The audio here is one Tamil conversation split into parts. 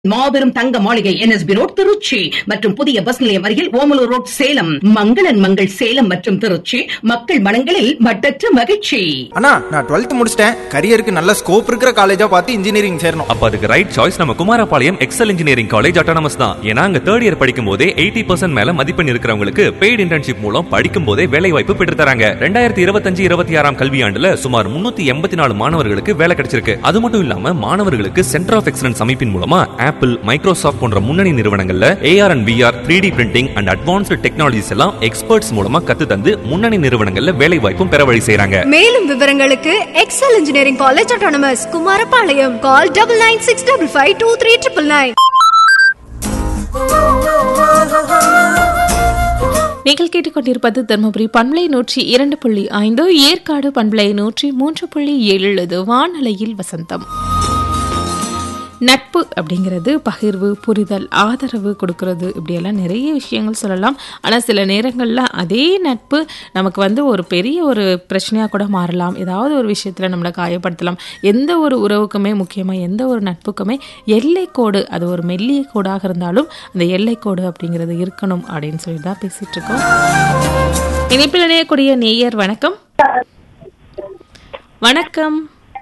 மாபெரும் தங்க மாளிகை என்எஸ்பி ரோட் திருச்சி மற்றும் புதிய பஸ் நிலையம் அருகில் ஓமலூர் ரோட் சேலம் மங்களன் மங்கள் சேலம் மற்றும் திருச்சி மக்கள் மனங்களில் மட்டற்ற மகிழ்ச்சி அண்ணா நான் டுவெல்த் முடிச்சிட்டேன் கரியருக்கு நல்ல ஸ்கோப் இருக்கிற காலேஜா பார்த்து இன்ஜினியரிங் சேரணும் அப்ப அதுக்கு ரைட் சாய்ஸ் நம்ம Kumarapalayam Excel engineering college autonomous தான் ஏன்னா அங்க தேர்ட் இயர் படிக்கும் போதே எயிட்டி பர்சன்ட் மேல மதிப்பெண் இருக்கிறவங்களுக்கு பெய்டு இன்டர்ன்ஷிப் மூலம் படிக்கும் போதே வேலை வாய்ப்பு பெற்று தராங்க ரெண்டாயிரத்தி இருபத்தஞ்சு இருபத்தி ஆறாம் கல்வியாண்டுல சுமார் முன்னூத்தி எண்பத்தி நாலு மாணவர்களுக்கு வேலை கிடைச்சிருக்கு அது மட்டும் இல்லாம மாணவர்களுக்கு சென்டர் ஆஃப் எக்ஸலன்ஸ் அமைப்பின் மூலமா ஆப்பிள் மைக்ரோசாஃப்ட் போன்ற முன்னணி நிறுவனங்கள்ல AR and VR three D printing and advanced technologies எல்லாம் எக்ஸ்பர்ட்ஸ் மூலமா கத்து தந்து முன்னணி நிறுவனங்கள்ல வேலை வாய்ப்பும் பெற வழி செய்றாங்க மேலும் விவரங்களுக்கு Excel engineering college autonomous Kumarapalayam call double nine six double five two three triple nine நீங்கள் கேட்டுக்கொண்டிருப்பது தருமபுரி பண்பலை நூற்றி இரண்டு புள்ளி ஐந்து ஏற்காடு பண்பலை நூற்றி மூன்று புள்ளி ஏழு வானலையில் வசந்தம் நட்பு அப்படிங்கிறது பகிர்வு புரிதல் ஆதரவு கொடுக்கறது இப்படியெல்லாம் நிறைய விஷயங்கள் சொல்லலாம் ஆனால் சில நேரங்களில் அதே நட்பு நமக்கு வந்து ஒரு பெரிய ஒரு பிரச்சனையாக கூட மாறலாம் ஏதாவது ஒரு விஷயத்தில் நம்மளை காயப்படுத்தலாம் எந்த ஒரு உறவுக்குமே முக்கியமாக எந்த ஒரு நட்புக்குமே எல்லைக்கோடு அது ஒரு மெல்லிய கோடாக இருந்தாலும் அந்த எல்லைக்கோடு அப்படிங்கிறது இருக்கணும் அப்படின்னு சொல்லி தான் பேசிட்டு இருக்கோம் இணைப்பில் இணையக்கூடிய நேயர் வணக்கம் வணக்கம்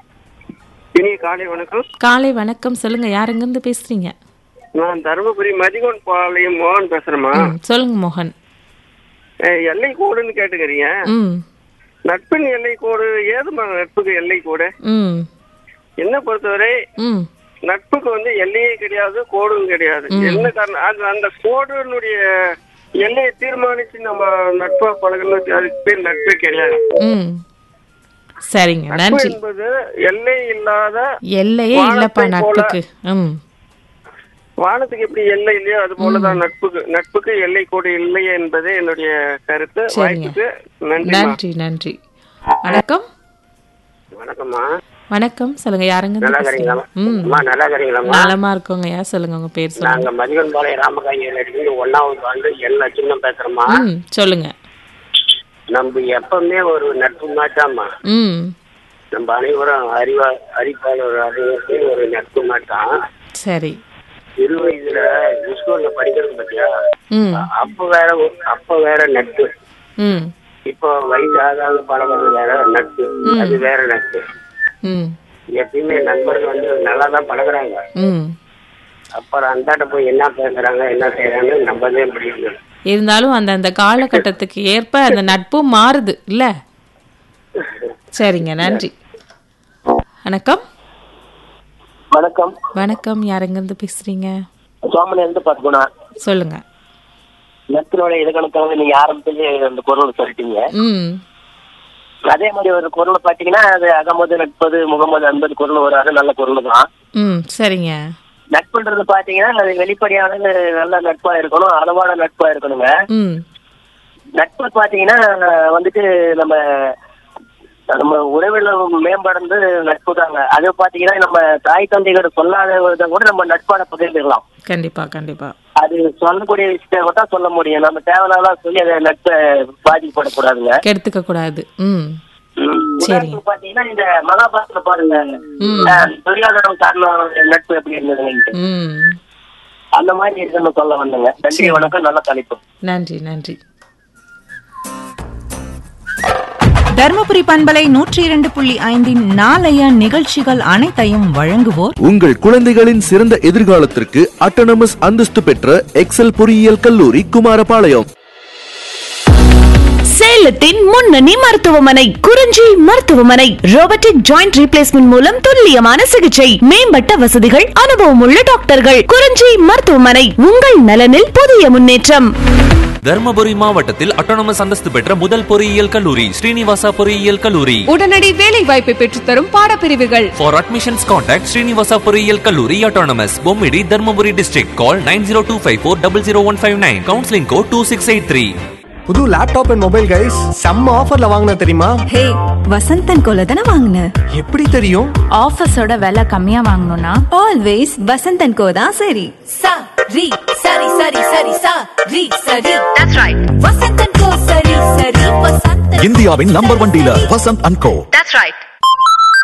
இனி காலை வணக்கம் காலை வணக்கம் சொல்லுங்க யார் எங்கிருந்து பேசுறீங்க நான் தருமபுரி மதிகோன் பாளையம் மோகன் பேசுறேம்மா ம், சொல்லுங்க மோகன் அஹ், எல்லை கோடுன்னு கேட்டுக்கிறீங்க ம் நட்பின் எல்லை கோடு ஏதுமா நட்புக்கு எல்லை கோடு ம் என்ன பொறுத்தவரை ம் நட்புக்கு வந்து எல்லையே கிடையாது கோடும் கிடையாது என்ன காரணம் அது அந்த கோடுனுடைய எல்லையை தீர்மானிச்சு நம்ம நட்பா பழகணும் அதுக்கு பேர் நட்பே கிடையாது ம் சரிங்க நட்பு நன்றி என்பது எல்லை இல்லாத எல்லையே இல்லப்பா வானத்தை போல- நட்புக்கு ம் வானத்துக்கு எப்படி எல்லை இல்லையோ அது போலதான் நட்புக்கு நட்புக்கு எல்லை கோடு இல்லை என்பதே என்னுடைய கருத்து சரிங்க. வாய்ப்புக்கு நன்றி நன்றி நன்றி வணக்கம் வணக்கம்மா வணக்கம் சொல்லுங்க யாருங்க நல்லா இருக்கீங்களா ம் அம்மா நல்லா இருக்கீங்களாம்மா நலமா இருக்கோங்க யா சொல்லுங்க உங்க பேர் சொல்லுங்க நாங்க மதிகன்பாளையம் ராமகாயில இருந்து ஒன்னாவது ஆண்டு எல்லா சின்ன பேசுறோமா ம் சொல்லுங்க நம்ம எப்பவுமே ஒரு நட்பு மாட்டாமா ம் நம்ம அனைவரும் அறிவா அறிவாளர் அறிவர்கள் ஒரு நட்பு மாட்டான் சரி சிறு வயதுல ஸ்கூல்ல படிக்கிறது பத்தியா ம் அப்ப வேற ஒரு- அப்ப வேற நட்பு ம் இப்போ வயசு ஆகாத பழகிறது வேற நட்பு அது வேற நட்பு ம் எப்பயுமே நண்பர்கள் வந்து நல்லா தான் பழகுறாங்க ம் அப்புறம் அந்தாட்ட போய் என்ன பேசுறாங்க என்ன செய்யறாங்கன்னு நம்பவே முடியல இருந்தாலும் அந்த அந்த காலகட்டத்துக்கு ஏற்ப அந்த நட்பும் மாறுது இல்ல சரிங்க நன்றி வணக்கம் வணக்கம் வணக்கம் யாருங்கிருந்து பேசுறீங்க சோமன் இருந்து பார்த்துக்கோனா சொல்லுங்க நட்பினோட இலக்கணக்காக நீங்க ஆரம்பத்திலே அந்த குரல் சொல்லிட்டீங்க ம் அதே மாதிரி ஒரு குரல் பாத்தீங்கன்னா அது அகமது நட்பது முகமது அன்பது குரல் வராது நல்ல குரல் தான் ம் சரிங்க நட்புன்றது பாத்தீங்கன்னா அது வெளிப்படையானது நல்ல நட்பா இருக்கணும் அளவான நட்பா இருக்கணுங்க ம் நட்பு பாத்தீங்கன்னா வந்துட்டு நம்ம நம்ம உறவுல மேம்படுறது நட்பு தாங்க அது பாத்தீங்கன்னா நம்ம தாய் தந்தைகள் சொல்லாத கூட நம்ம நட்பான பகிர்ந்துக்கலாம் கண்டிப்பா கண்டிப்பா அது சொல்லக்கூடிய விஷயத்தை மட்டும் சொல்ல முடியும் நம்ம தேவையில்லாம் சொல்லி அதை நட்பை பாதிக்கப்படக்கூடாதுங்க கெடுத்துக்க கூடாது ம் சரி. உதாரணத்துக்கு பாத்தீங்கன்னா இந்த மகாபாரதத்துல பாருங்க அஹ், துரியோதனம் காரணம் நட்பு எப்படி இருந்ததுன்னு ம் அந்த மாதிரி இருக்குன்னு சொல்ல வந்தேங்க நன்றி வணக்கம் நல்ல தலைப்பு நன்றி நன்றி தர்மபுரி பண்பலை நூற்றி இரண்டு புள்ளி ஐந்தின் நாளைய நிகழ்ச்சிகள் அனைத்தையும் வழங்குவோர் உங்கள் குழந்தைகளின் சிறந்த எதிர்காலத்திற்கு அட்டானமஸ் அந்தஸ்து பெற்ற எக்ஸல் பொறியியல் கல்லூரி குமாரபாளையம் சேலத்தின் முன்னணி மருத்துவமனை குறிஞ்சி மருத்துவமனை ரோபோட்டிக் ஜாயிண்ட் ரீப்ளேஸ்மெண்ட் மூலம் துல்லியமான சிகிச்சை மேம்பட்ட வசதிகள் அனுபவம் உள்ள டாக்டர்கள் குறிஞ்சி மருத்துவமனை உங்கள் நலனில் புதிய முன்னேற்றம் தர்மபுரி மாவட்டத்தில் அட்டானமஸ் அந்தஸ்து பெற்ற முதல் பொறியியல் கல்லூரி ஸ்ரீனிவாசா பொறியியல் கல்லூரி உடனடி வேலை வாய்ப்பை பெற்றுத்தரும் பாடப்பிரிவுகள் For admissions, contact Srinivasa பொறியியல் கல்லூரி Autonomous, Bommidi Dharmapuri district. Call 90254 Counseling code 2683. புது லேப்டாப் அண்ட் மொபைல் கைஸ் செம்ம ஆஃபர்ல வாங்கின தெரியுமா ஹே வசந்தன் கோல தானே வாங்கின எப்படி தெரியும் ஆஃபீஸோட விலை கம்மியா வாங்கணும்னா ஆல்வேஸ் வசந்தன் கோ தான் சரி சா ரி சரி சரி சரி சா ரி சரி தட்ஸ் ரைட் வசந்தன் கோ சரி சரி வசந்தன் இந்தியாவின் number one dealer Vasanth and co that's right